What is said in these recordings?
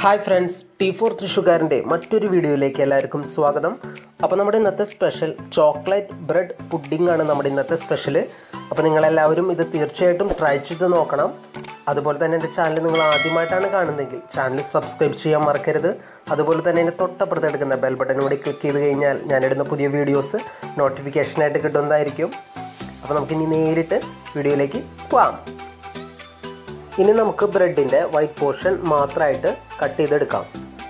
hi friends T four തൃശുകാരൻ്റെ മറ്റൊരു വീഡിയോയിലേക്ക് എല്ലാവർക്കും സ്വാഗതം അപ്പോൾ നമ്മുടെ ഇന്നത്തെ സ്പെഷ്യൽ ചോക്ലേറ്റ് ബ്രെഡ് പുഡിംഗ് ആണ് നമ്മുടെ ഇന്നത്തെ സ്പെഷ്യൽ അപ്പോൾ നിങ്ങളെല്ലാവരും ഇത് തീർച്ചയായിട്ടും ട്രൈ ചെയ്ത് നോക്കണം അതുപോലെ തന്നെ എൻ്റെ ചാനൽ നിങ്ങൾ ആദ്യമായിട്ടാണ് കാണുന്നതെങ്കിൽ ചാനൽ സബ്സ്ക്രൈബ് ചെയ്യാൻ മറക്കരുത് അതുപോലെ തന്നെ എൻ്റെ തൊട്ടപ്പുറത്ത് എടുക്കുന്ന ബെൽ ബട്ടൺ കൂടി ക്ലിക്ക് ചെയ്ത് കഴിഞ്ഞാൽ ഞാനിടുന്ന പുതിയ വീഡിയോസ് നോട്ടിഫിക്കേഷനായിട്ട് കിട്ടുന്നതായിരിക്കും അപ്പോൾ നമുക്കിനി നേരിട്ട് വീഡിയോയിലേക്ക് പോവാം ഇനി നമുക്ക് ബ്രെഡിൻ്റെ വൈറ്റ് പോർഷൻ മാത്രമായിട്ട് കട്ട് ചെയ്തെടുക്കാം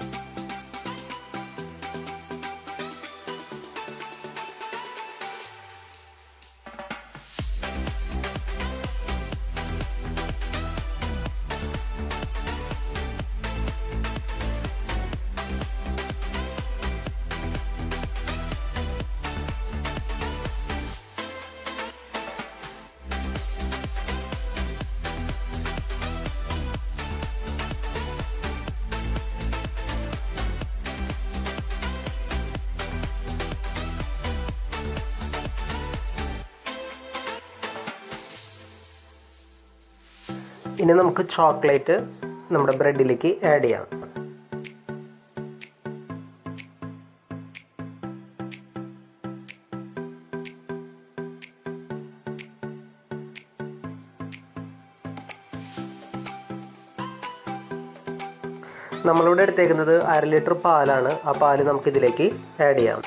ഇനി നമുക്ക് ചോക്ലേറ്റ് നമ്മുടെ ബ്രെഡിലേക്ക് ആഡ് ചെയ്യാം നമ്മളിവിടെ എടുത്തേക്കുന്നത് അര ലിറ്റർ പാലാണ് ആ പാല് നമുക്ക് ഇതിലേക്ക് ആഡ് ചെയ്യാം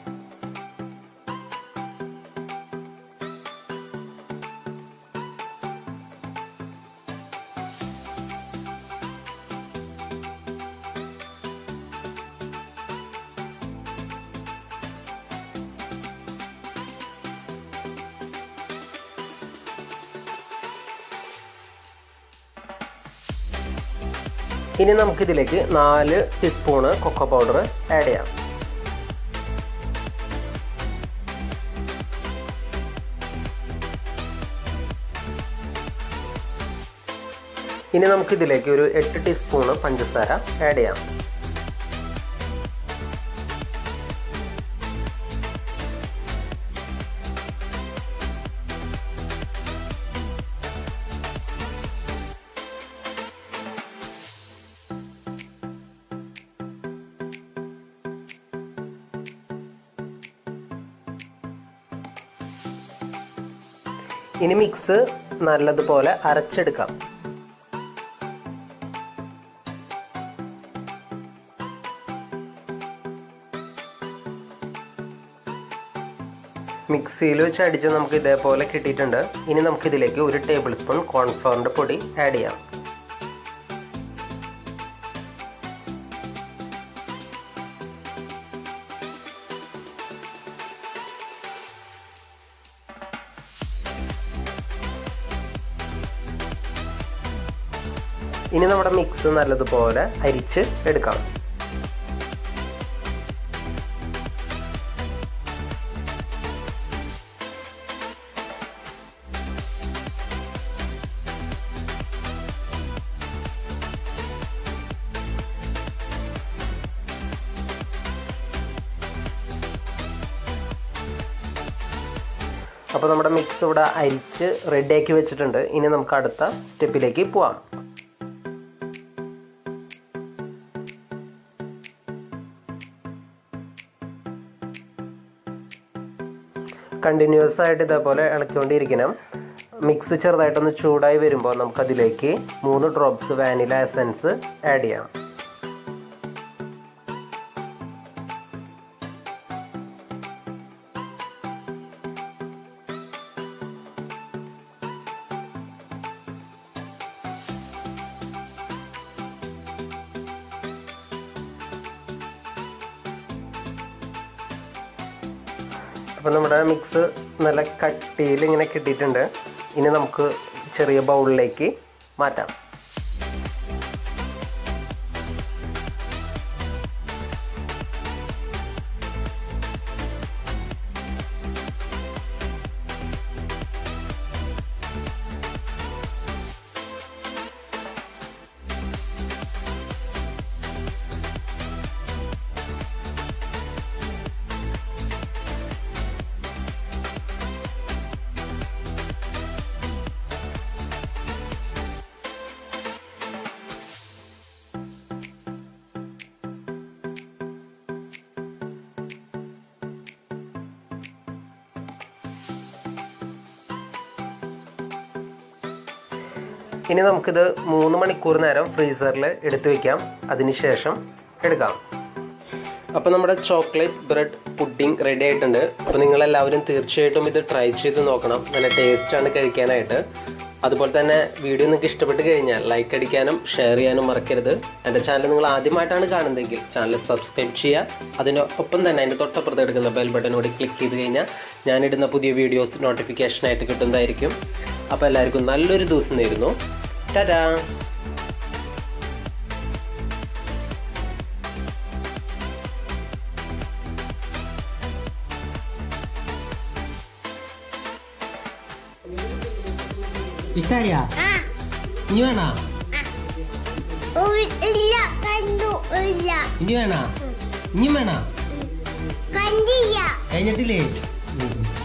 ഇനി നമുക്കിതിലേക്ക് നാല് ടീസ്പൂണ് കൊക്കോ പൗഡർ ആഡ് ചെയ്യാം ഇനി നമുക്കിതിലേക്ക് ഒരു എട്ട് ടീസ്പൂണ് പഞ്ചസാര ആഡ് ചെയ്യാം ഇനി മിക്സ് നല്ലതുപോലെ അരച്ചെടുക്കാം മിക്സിയിൽ വെച്ച് അടിച്ച് നമുക്ക് ഇതേപോലെ കിട്ടിയിട്ടുണ്ട് ഇനി നമുക്കിതിലേക്ക് ഒരു ടേബിൾ സ്പൂൺ കോൺഫ്ലവറിൻ്റെ പൊടി ആഡ് ചെയ്യാം ഇനി നമ്മുടെ മിക്സ് നല്ലതുപോലെ അരിച്ച് എടുക്കാം അപ്പോൾ നമ്മുടെ മിക്സ് ഇവിടെ അരിച്ച് റെഡിയാക്കി വെച്ചിട്ടുണ്ട് ഇനി നമുക്ക് അടുത്ത സ്റ്റെപ്പിലേക്ക് പോവാം കണ്ടിന്യൂസ് ആയിട്ട് ഇതേപോലെ ഇളക്കിക്കൊണ്ടിരിക്കണം മിക്സ് ചെറുതായിട്ടൊന്ന് ചൂടായി വരുമ്പോൾ നമുക്കതിലേക്ക് മൂന്ന് ഡ്രോപ്സ് വാനില എസൻസ് ആഡ് ചെയ്യാം അപ്പോൾ നമ്മുടെ മിക്സ് നല്ല കട്ടിയിൽ ഇങ്ങനെ കിട്ടിയിട്ടുണ്ട് ഇനി നമുക്ക് ചെറിയ ബൗളിലേക്ക് മാറ്റാം ഇനി നമുക്കിത് മൂന്ന് മണിക്കൂർ നേരം ഫ്രീസറിൽ എടുത്തു വെക്കാം അതിനുശേഷം എടുക്കാം അപ്പോൾ നമ്മുടെ ചോക്ലേറ്റ് ബ്രെഡ് പുഡിംഗ് റെഡി ആയിട്ടുണ്ട് അപ്പോൾ നിങ്ങളെല്ലാവരും തീർച്ചയായിട്ടും ഇത് ട്രൈ ചെയ്ത് നോക്കണം നല്ല ടേസ്റ്റാണ് കഴിക്കാനായിട്ട് അതുപോലെ തന്നെ വീഡിയോ നിങ്ങൾക്ക് ഇഷ്ടപ്പെട്ട് കഴിഞ്ഞാൽ ലൈക്ക് അടിക്കാനും ഷെയർ ചെയ്യാനും മറക്കരുത് എൻ്റെ ചാനൽ നിങ്ങൾ ആദ്യമായിട്ടാണ് കാണുന്നതെങ്കിൽ ചാനൽ സബ്സ്ക്രൈബ് ചെയ്യുക അതിനൊപ്പം തന്നെ അതിൻ്റെ തൊട്ടപ്പുറത്ത് എടുക്കുന്ന ബെൽ ബട്ടനോട് ക്ലിക്ക് ചെയ്ത് കഴിഞ്ഞാൽ ഞാനിടുന്ന പുതിയ വീഡിയോസ് നോട്ടിഫിക്കേഷനായിട്ട് കിട്ടുന്നതായിരിക്കും അപ്പോൾ എല്ലാവർക്കും നല്ലൊരു ദിവസം നേരുന്നു ടാറ്റാ ഇഷ്ടായാ ആ ഇനി വേണോ ഒരു- ഇല്ല കണ്ടു ഇല്ല ഇനി വേണോ ഇനി വേണോ കണ്ടില്ല കഴിഞ്ഞിട്ടില്ലേ